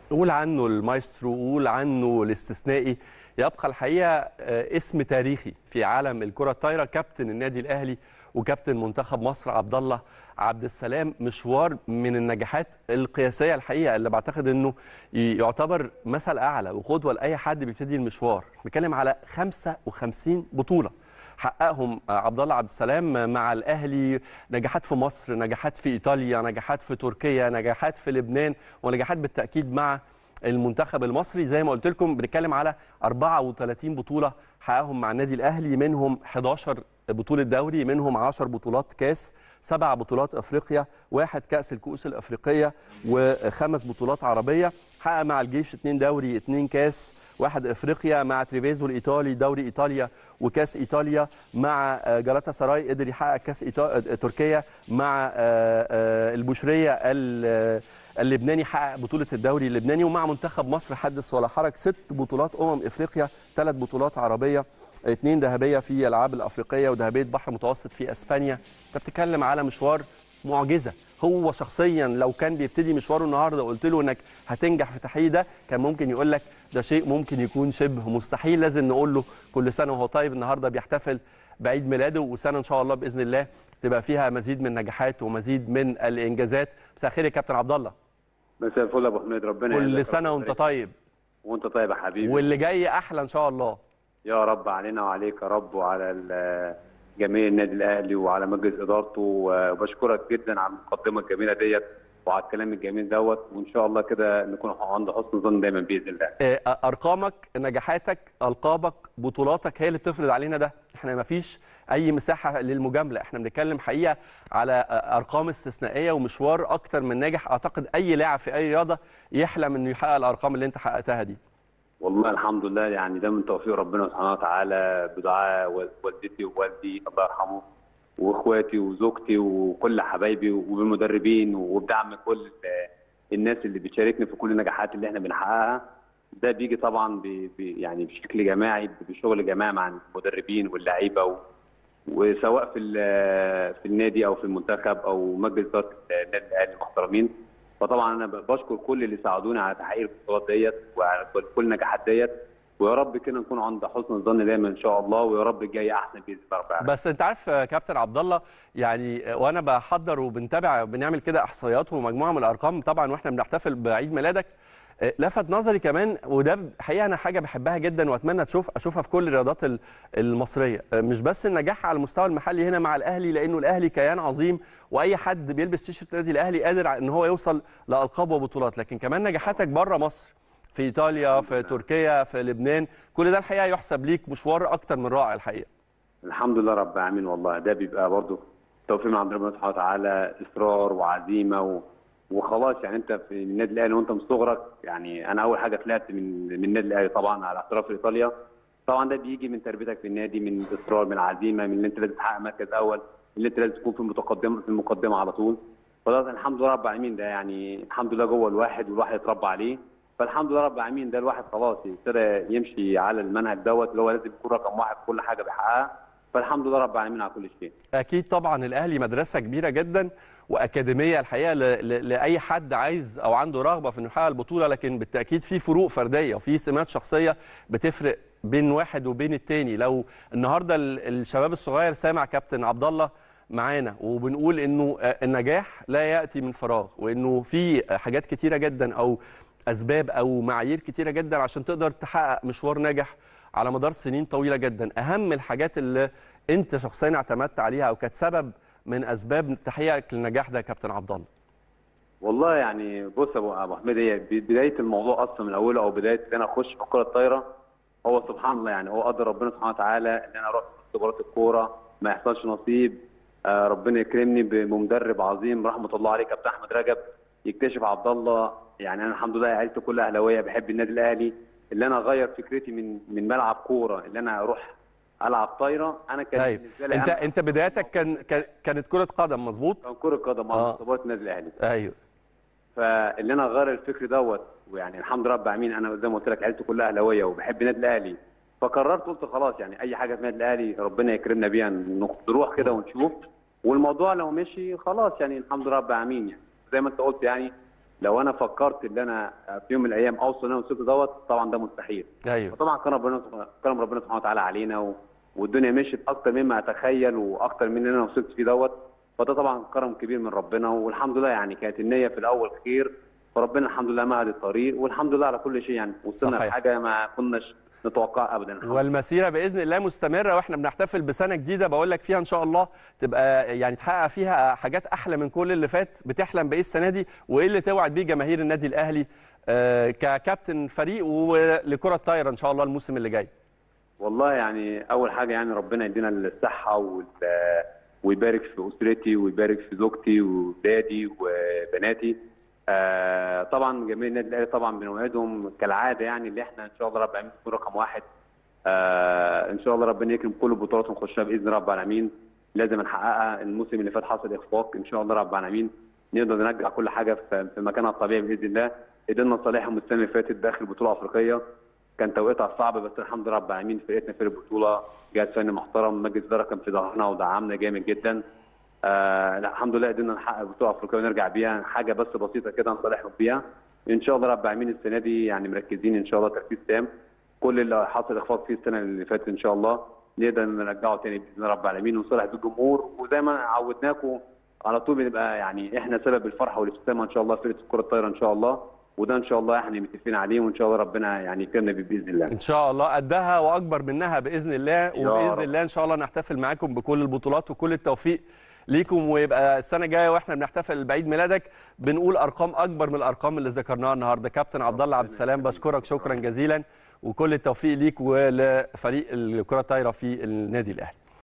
قول عنه المايسترو قول عنه الاستثنائي يبقى الحقيقه آه، اسم تاريخي في عالم الكره الطايره كابتن النادي الاهلي وكابتن منتخب مصر عبد الله عبد السلام مشوار من النجاحات القياسيه الحقيقه اللي بعتقد انه ي- يعتبر مثل اعلى وقدوه لاي حد بيبتدي المشوار بنتكلم على 55 بطوله حققهم عبد الله عبد السلام مع الاهلي نجاحات في مصر نجاحات في ايطاليا نجاحات في تركيا نجاحات في لبنان ونجاحات بالتاكيد مع المنتخب المصري زي ما قلت لكم بنتكلم على 34 بطوله حققهم مع النادي الاهلي منهم 11 بطوله دوري منهم 10 بطولات كاس سبع بطولات افريقيا واحد كاس الكؤوس الافريقيه وخمس بطولات عربيه حقق مع الجيش اثنين دوري اثنين كاس واحد افريقيا مع تريفيزو الايطالي دوري ايطاليا وكاس ايطاليا مع آه، جالاتا سراي قدر يحقق كاس إيطا- آه، تركيا مع آه، آه، البشريه ال- آه، اللبناني حقق بطوله الدوري اللبناني ومع منتخب مصر حدث ولا حرج ست بطولات امم افريقيا ثلاث بطولات عربيه اثنين ذهبيه في الالعاب الافريقيه وذهبيه بحر متوسط في اسبانيا انت بتتكلم على مشوار معجزه هو شخصيا لو كان بيبتدي مشواره النهارده وقلت له انك هتنجح في تحقيق ده كان ممكن يقول لك ده شيء ممكن يكون شبه مستحيل لازم نقول له كل سنه وهو طيب النهارده بيحتفل بعيد ميلاده وسنه ان شاء الله باذن الله تبقى فيها مزيد من النجاحات ومزيد من الانجازات مساء الخير يا كابتن عبد الله مساء الفل يا ابو حميد ربنا كل يعزك سنه ربنا وانت يبارك. طيب وانت طيب يا حبيبي واللي جاي احلى ان شاء الله يا رب علينا وعليك يا رب وعلى ال- جميع النادي الاهلي وعلى مجلس ادارته وبشكرك جدا على المقدمه الجميله ديت وعلى الكلام الجميل دوت وان شاء الله كده نكون عند حسن ظن دايما باذن الله آه، ارقامك نجاحاتك القابك بطولاتك هي اللي بتفرض علينا ده احنا ما فيش اي مساحه للمجامله احنا بنتكلم حقيقه على آه، ارقام استثنائيه ومشوار اكتر من ناجح اعتقد اي لاعب في اي رياضه يحلم انه يحقق الارقام اللي انت حققتها دي والله الحمد لله يعني ده من توفيق ربنا سبحانه وتعالى بدعاء وال- والدتي ووالدي الله يرحمه واخواتي وزوجتي وكل حبايبي وبالمدربين وبدعم كل ال- الناس اللي بتشاركني في كل النجاحات اللي احنا بنحققها ده بيجي طبعا ب ب يعني بشكل جماعي بشغل جماعي مع المدربين واللعيبه و وسواء في ال- في النادي او في المنتخب او مجلس اداره النادي الاهلي المحترمين فطبعا انا بشكر كل اللي ساعدوني على تحقيق البطولات ديت وعلى كل- كل النجاحات ديت ويا رب كده نكون عند حسن الظن دايما ان شاء الله ويا رب الجاي احسن باذن الله رب العالمين. بس انت عارف آه، كابتن عبد الله يعني آه، وانا بحضر وبنتابع بنعمل كده احصائيات ومجموعه من الارقام طبعا واحنا بنحتفل بعيد ميلادك آه، لفت نظري كمان وده حقيقه انا حاجه بحبها جدا واتمنى تشوف اشوفها في كل الرياضات ال- المصريه آه، مش بس النجاح على المستوى المحلي هنا مع الاهلي لانه الاهلي كيان عظيم واي حد بيلبس تيشيرت النادي الاهلي قادر ان هو يوصل لالقاب وبطولات لكن كمان نجاحاتك بره مصر في ايطاليا في تركيا في لبنان كل ده الحقيقه يحسب ليك مشوار اكتر من رائع الحقيقه الحمد لله رب العالمين والله ده بيبقى برضه توفيق من عند ربنا سبحانه وتعالى اصرار وعزيمه و... وخلاص يعني انت في النادي الاهلي وانت من صغرك يعني انا اول حاجه طلعت من من النادي الاهلي طبعا على احتراف في ايطاليا طبعا ده بيجي من تربيتك في النادي من الاصرار من العزيمه من ان انت لازم تحقق مركز اول من ان انت لازم تكون في المتقدمه في المقدمه على طول فده الحمد لله رب العالمين ده يعني الحمد لله جوه الواحد والواحد اتربى عليه فالحمد لله رب العالمين ده الواحد خلاص ابتدى يمشي على المنهج دوت اللي هو لازم يكون رقم واحد في كل حاجه بيحققها فالحمد لله رب العالمين على كل شيء اكيد طبعا الاهلي مدرسه كبيره جدا واكاديميه الحقيقه ل... ل... لاي حد عايز او عنده رغبه في انه يحقق البطوله لكن بالتاكيد في فروق فرديه وفي سمات شخصيه بتفرق بين واحد وبين التاني لو النهارده ال- الشباب الصغير سامع كابتن عبد الله معانا وبنقول انه آه، النجاح لا ياتي من فراغ وانه في حاجات كتيره جدا او اسباب او معايير كتيره جدا عشان تقدر تحقق مشوار ناجح على مدار سنين طويله جدا اهم الحاجات اللي انت شخصيا اعتمدت عليها او كانت سبب من اسباب تحقيقك للنجاح ده يا كابتن عبد الله والله يعني بص يا ابو أبو حميد هي بدايه الموضوع اصلا من اوله او بدايه ان انا اخش في الكره الطايره هو سبحان الله يعني هو قدر ربنا سبحانه وتعالى ان انا اروح اختبارات الكوره ما يحصلش نصيب آه ربنا يكرمني بمدرب عظيم رحمه الله عليه كابتن احمد رجب يكتشف عبد الله يعني انا الحمد لله عيلتي كلها اهلاويه بحب النادي الاهلي اللي انا اغير فكرتي من من ملعب كوره اللي انا اروح العب طايره انا كان طيب بالنسبه لي انت أهم انت بدايتك كان كان- كانت كره قدم مظبوط كان كره قدم آه. مع اختبارات النادي الاهلي ايوه فاللي انا غير الفكر دوت ويعني الحمد لله رب العالمين انا زي ما قلت لك عيلتي كلها اهلاويه وبحب النادي الاهلي فقررت قلت خلاص يعني اي حاجه في النادي الاهلي ربنا يكرمنا بيها نروح كده ونشوف والموضوع لو مشي خلاص يعني الحمد لله رب العالمين يعني زي ما انت قلت يعني لو انا فكرت ان انا في يوم من الايام اوصل اللي انا وصلت دوت طبعا ده مستحيل ايوه وطبعا كرم ربنا كرم ربنا سبحانه وتعالى علينا و... والدنيا مشيت اكتر مما اتخيل واكتر من اللي انا وصلت فيه دوت فده طبعا كرم كبير من ربنا والحمد لله يعني كانت النيه في الاول خير فربنا الحمد لله مهد الطريق والحمد لله على كل شيء يعني وصلنا صحيح. لحاجه ما كناش نتوقعها ابدا الحمد لله. والمسيره باذن الله مستمره واحنا بنحتفل بسنه جديده بقول لك فيها ان شاء الله تبقى يعني تحقق فيها حاجات احلى من كل اللي فات بتحلم بايه السنه دي وايه اللي توعد بيه جماهير النادي الاهلي آه، ككابتن فريق ولكره الطايره ان شاء الله الموسم اللي جاي والله يعني اول حاجه يعني ربنا يدينا الصحه وال... ويبارك في اسرتي ويبارك في زوجتي واولادي وبناتي آه طبعا جماهير النادي الاهلي طبعا بنوعدهم كالعاده يعني اللي احنا ان شاء الله رب العالمين نكون رقم واحد آه ان شاء الله ربنا يكرم كل البطولات ونخشها باذن رب العالمين لازم نحققها الموسم اللي فات حصل اخفاق ان شاء الله رب العالمين نقدر نرجع كل حاجه في في مكانها الطبيعي باذن الله قدرنا نصالحهم السنه اللي فاتت داخل بطوله افريقيه كان توقيتها صعب بس الحمد لله رب العالمين فرقتنا في البطوله جهاز فني محترم مجلس اداره كان في ظهرنا ودعمنا جامد جدا آه لا الحمد لله قدرنا نحقق بطوله افريقيه ونرجع بيها حاجه بس بسيطه كده نصالحهم بيها ان شاء الله رب العالمين السنه دي يعني مركزين ان شاء الله تركيز تام كل اللي حصل اخفاق فيه السنه اللي فاتت ان شاء الله نقدر نرجعه تاني باذن الله رب العالمين ونصالح بالجمهور وزي ما عودناكم على طول بنبقى يعني احنا سبب الفرحه والابتسامه ان شاء الله فرقه الكره الطايره ان شاء الله وده ان شاء الله احنا متفقين عليه وان شاء الله ربنا يعني يكرمنا بيه باذن الله ان شاء الله قدها واكبر منها باذن الله وباذن رب. الله ان شاء الله نحتفل معاكم بكل البطولات وكل التوفيق ليكم ويبقى السنه الجايه واحنا بنحتفل بعيد ميلادك بنقول ارقام اكبر من الارقام اللي ذكرناها النهارده كابتن عبد الله عبد السلام بشكرك شكرا جزيلا وكل التوفيق ليك ولفريق الكره الطايره في النادي الاهلي